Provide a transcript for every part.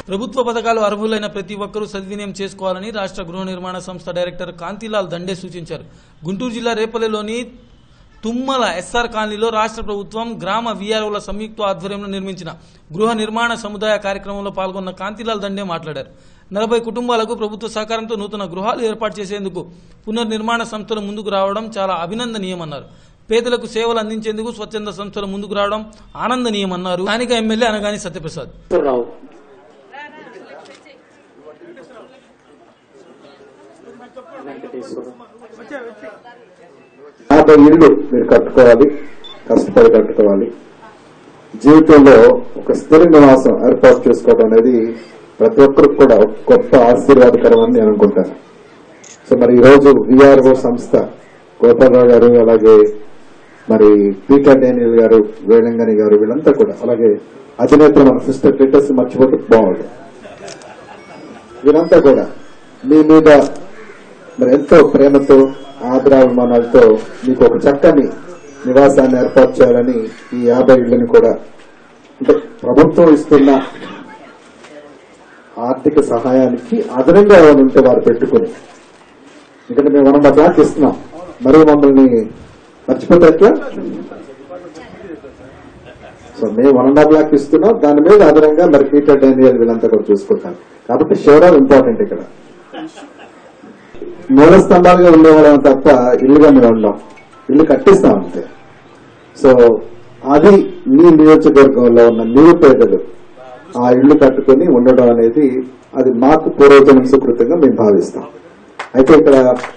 ప్రభుత్వ పథకాలు అర్హులైన ప్రతి ఒక్కరూ సద్వినియోగం చేసుకోవాలని రాష్ట్ర గృహ నిర్మాణ సంస్థ డైరెక్టర్ కాంతిలాల్ దండే సూచించారు గుంటూరు జిల్లా రేపల్లెలోని తుమ్మల ఎస్ఆర్ కాలనీలో రాష్ట్ర ప్రభుత్వం గ్రామ వీఆర్ఓల సంయుక్త ఆధ్వర్యంలో నిర్మించిన గృహ నిర్మాణ సముదాయ కార్యక్రమంలో పాల్గొన్న కాంతిలాల్ దండే మాట్లాడారు నలభై కుటుంబాలకు ప్రభుత్వ సహకారంతో నూతన గృహాలు ఏర్పాటు చేసేందుకు పునర్నిర్మాణ సంస్థలు ముందుకు రావడం చాలా అభినందనీయమన్నారు పేదలకు సేవలు అందించేందుకు స్వచ్ఛంద సంస్థలు ముందుకు రావడం ఆనందనీయమన్నారు స్థానిక ఎమ్మెల్యే అనగాని సత్యప్రసాద్ రావు వెంకటేశ్వరం యాభై ఇళ్ళు మీరు కట్టుకోవాలి కష్టపడి కట్టుకోవాలి జీవితంలో ఒక స్థిర నివాసం ఏర్పాటు చేసుకోవడం అనేది ప్రతి ఒక్కరికి కూడా ఒక గొప్ప ఆశీర్వాదకరం అని నేను అనుకుంటాను సో మరి ఈ రోజు విఆర్ఓ సంస్థ గోపాలరావు గారు అలాగే మరి పీటర్ డేనియల్ గారు వేణంగని గారు వీళ్ళంతా కూడా అలాగే అధినేత మన సిస్టర్ క్రిటస్ మర్చిపోతే బాగుంది వీరంతా కూడా మీ మీద మరి ఎంతో ప్రేమతో ఆదరాభిమానాలతో మీకు ఒక చక్కని నివాసాన్ని ఏర్పాటు చేయాలని ఈ యాభై ఇళ్లను కూడా అంటే ప్రభుత్వం ఇస్తున్న ఆర్థిక సహాయానికి అదనంగా ఏమైనా ఉంటే వారు పెట్టుకుని ఎందుకంటే మేము వన్ అండ్ హాఫ్ ఇస్తున్నాం మరి మమ్మల్ని మర్చిపోతే ఎట్లా సో మేము వన్ అండ్ హాఫ్ లాక్ ఇస్తున్నాం దాని మీద అదనంగా మరి పీటర్ డేనియల్ వీళ్ళంతా కూడా చూసుకుంటారు కాబట్టి షేరాలు ఇంపార్టెంట్ ఇక్కడ మూల స్తంభాలుగా ఉండేవాళ్ళం తప్ప ఇల్లుగా మేము ఉండం ఇల్లు కట్టిస్తాం అంతే సో అది మీ నియోజకవర్గంలో ఉన్న నిరుపేదలు ఆ ఇల్లు కట్టుకుని ఉండడం అనేది అది మాకు పూర్వజనం సుకృతంగా మేము భావిస్తాం అయితే ఇక్కడ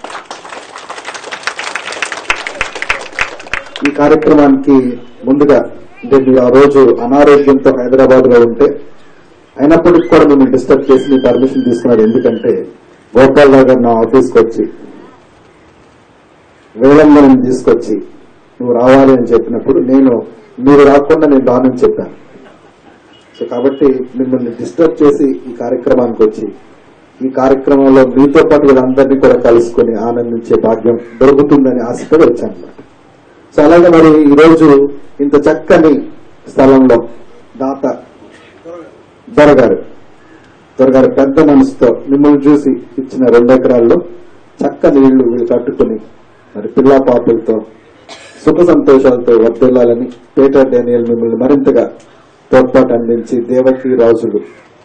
ఈ కార్యక్రమానికి ముందుగా అంటే మీరు ఆ రోజు అనారోగ్యంతో హైదరాబాద్ లో ఉంటే అయినప్పటికీ కూడా మిమ్మల్ని డిస్టర్బ్ చేసి మీ పర్మిషన్ తీసుకున్నారు ఎందుకంటే గోపాలరావు గారు నా ఆఫీస్కి వచ్చి వేలంగా నన్ను తీసుకొచ్చి నువ్వు రావాలి అని చెప్పినప్పుడు నేను మీరు రాకుండా నేను రానని చెప్పాను సో కాబట్టి మిమ్మల్ని డిస్టర్బ్ చేసి ఈ కార్యక్రమానికి వచ్చి ఈ కార్యక్రమంలో మీతో పాటు వీళ్ళందరినీ కూడా కలుసుకొని ఆనందించే భాగ్యం దొరుకుతుందని ఆశతో వచ్చాను అన్నమాట. సో అలాగే మరి ఈ రోజు ఇంత చక్కని స్థలంలో దాత దొరగారు దొరగారు పెద్ద మనసుతో మిమ్మల్ని చూసి ఇచ్చిన రెండు ఎకరాల్లో చక్కని ఇళ్లు వీళ్ళు కట్టుకుని మరి పిల్లా పాపులతో సుఖ సంతోషాలతో వర్దిల్లాలని పీటర్ డేనియల్ మిమ్మల్ని మరింతగా తోడ్పాటు అందించి దేవకి రాజులు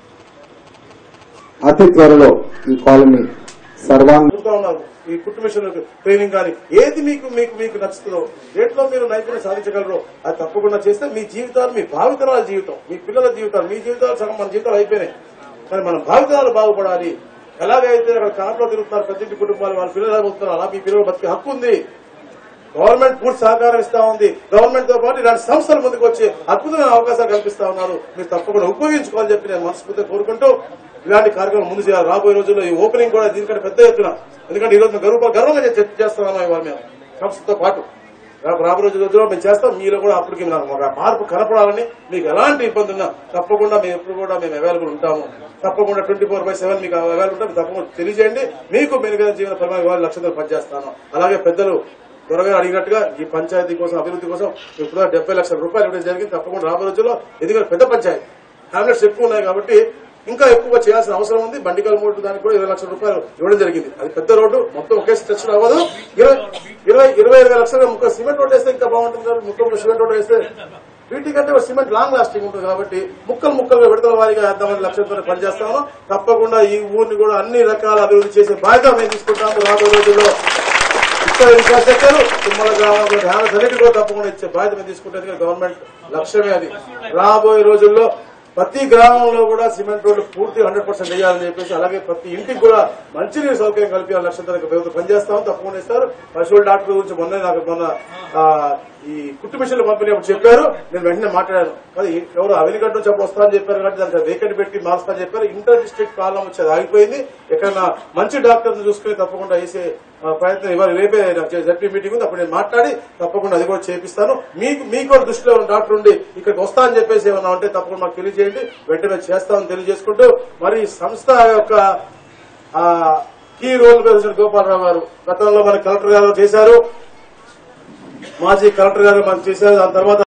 అతి త్వరలో ఈ కాలనీ సర్వాంగ చెప్తా ఉన్నారు ఈ కుట్టు మిషన్ ట్రైనింగ్ కానీ ఏది మీకు మీకు మీకు నచ్చుతుందో దేంట్లో మీరు నైపుణ్యం సాధించగలరో అది తప్పకుండా చేస్తే మీ జీవితాలు మీ భావితరాల జీవితం మీ పిల్లల జీవితాలు మీ జీవితాలు సగం మన జీవితాలు అయిపోయినాయి కానీ మన భావితరాలు బాగుపడాలి ఎలాగైతే అక్కడ కారులో తిరుగుతున్నారు ప్రతి ఇంటి కుటుంబాలు వాళ్ళ పిల్లలు అవుతున్నారు అలా మీ పిల్లలు బతికే హక్కు ఉంది గవర్నమెంట్ పూర్తి సహకారం ఇస్తా ఉంది గవర్నమెంట్ తో పాటు ఇలాంటి సంస్థలు ముందుకు వచ్చి అద్భుతమైన అవకాశాలు కల్పిస్తా ఉన్నారు మీరు తప్పకుండా ఉపయోగించుకోవాలని చెప్పి నేను మనస్ఫూర్తిగా కోరుకుంటూ ఇలాంటి కార్యక్రమం ముందు చేయాలి రాబోయే రోజుల్లో ఈ ఓపెనింగ్ కూడా దీనికంటే పెద్ద ఎత్తున ఎందుకంటే ఈ రోజు మేము గర్వ గర్వంగా చర్చ చేస్తున్నాము ఇవాళ మేము సంస్థతో పాటు రేపు రాబోయే రోజు రోజుల్లో మేము చేస్తాం మీలో కూడా అప్పటికి నాకు ఒక మార్పు కనపడాలని మీకు ఎలాంటి ఇబ్బంది ఉన్నా తప్పకుండా మేము ఎప్పుడు కూడా మేము అవైలబుల్ ఉంటాము తప్పకుండా ట్వంటీ ఫోర్ బై సెవెన్ మీకు అవైలబుల్ ఉంటాం తప్పకుండా తెలియజేయండి మీకు మెరుగైన జీవన పరిమాణ ఇవాళ లక్షలు పనిచేస్తాను అలాగే పెద్దలు త్వరగా అడిగినట్టుగా ఈ పంచాయతీ కోసం అభివృద్ధి కోసం ఇప్పుడు డెబ్బై లక్షల రూపాయలు ఇవ్వడం జరిగింది తప్పకుండా రాబోయే రోజుల్లో ఎందుకంటే పెద్ద పంచాయతీ టాబ్లెట్స్ ఎక్కువ ఉన్నాయి కాబట్టి ఇంకా ఎక్కువ చేయాల్సిన అవసరం ఉంది బండికల్ మూడు దానికి కూడా ఇరవై లక్షల రూపాయలు ఇవ్వడం జరిగింది అది పెద్ద రోడ్డు మొత్తం ఒకే స్ట్రెచ్ అవ్వదు ఇరవై ఇరవై ఇరవై ఇరవై లక్షలు ముక్క సిమెంట్ రోడ్ వేస్తే ఇంకా బాగుంటుంది కదా ముక్క సిమెంట్ రోడ్ వేస్తే వీటికంటే సిమెంట్ లాంగ్ లాస్టింగ్ ఉంటుంది కాబట్టి ముక్కలు ముక్కలుగా విడతల వారీగా వేద్దామని లక్ష్యంతో పనిచేస్తాము తప్పకుండా ఈ ఊరిని కూడా అన్ని రకాల అభివృద్ధి చేసే బాధ్యత మేము తీసుకుంటాము రాబోయే రోజుల్లో ఇక్కడ ఇన్ఫ్రాస్ట్రక్చర్ తుమ్మల గ్రామంలో ధ్యాన సన్నిధి కూడా తప్పకుండా ఇచ్చే బాధ్యత మేము తీసుకుంటే గవర్నమెంట్ లక్ష్యమే అది రాబోయే రోజుల్లో ప్రతి గ్రామంలో కూడా సిమెంట్ రోడ్లు పూర్తి హండ్రెడ్ పర్సెంట్ వేయాలని చెప్పేసి అలాగే ప్రతి ఇంటికి కూడా మంచినీరు సౌకర్యం కల్పించాలని లక్ష్యంతో ప్రభుత్వం పనిచేస్తాం తప్పకుండా ఇస్తారు పశువుల డాక్టర్ గురించి మొన్న నాకు మొన్న ఆ, ఈ కుట్టు మిషన్లు పంపిణీ అప్పుడు చెప్పారు నేను వెంటనే మాట్లాడాను కానీ ఎవరు అవినిగడ్డ నుంచి అప్పుడు వస్తా అని చెప్పారు కాబట్టి దానికి వేకెంట్ పెట్టి మారుస్తా అని చెప్పారు ఇంటర్ డిస్ట్రిక్ట్ ప్రాబ్లం వచ్చేది ఆగిపోయింది ఎక్కడన్నా మంచి డాక్టర్ని చూసుకుని తప్పకుండా వేసే ఆ, ప్రయత్నం ఇవాళ రేపే జడ్పీ మీటింగ్ ఉంది అప్పుడు నేను మాట్లాడి తప్పకుండా అది కూడా చేపిస్తాను మీకు మీకు కూడా దృష్టిలో ఉన్న డాక్టర్ ఉండి ఇక్కడికి వస్తా అని చెప్పేసి ఏమన్నా ఉంటే తప్పకుండా మాకు తెలియజేయండి వెంటనే చేస్తామని తెలియజేసుకుంటూ మరి ఈ సంస్థ యొక్క ఆ, కీ రోల్ వేసిన గోపాలరావు గారు గతంలో మన కలెక్టర్ గారు చేశారు మాజీ కలెక్టర్ గారు మనకు చేశారు దాని తర్వాత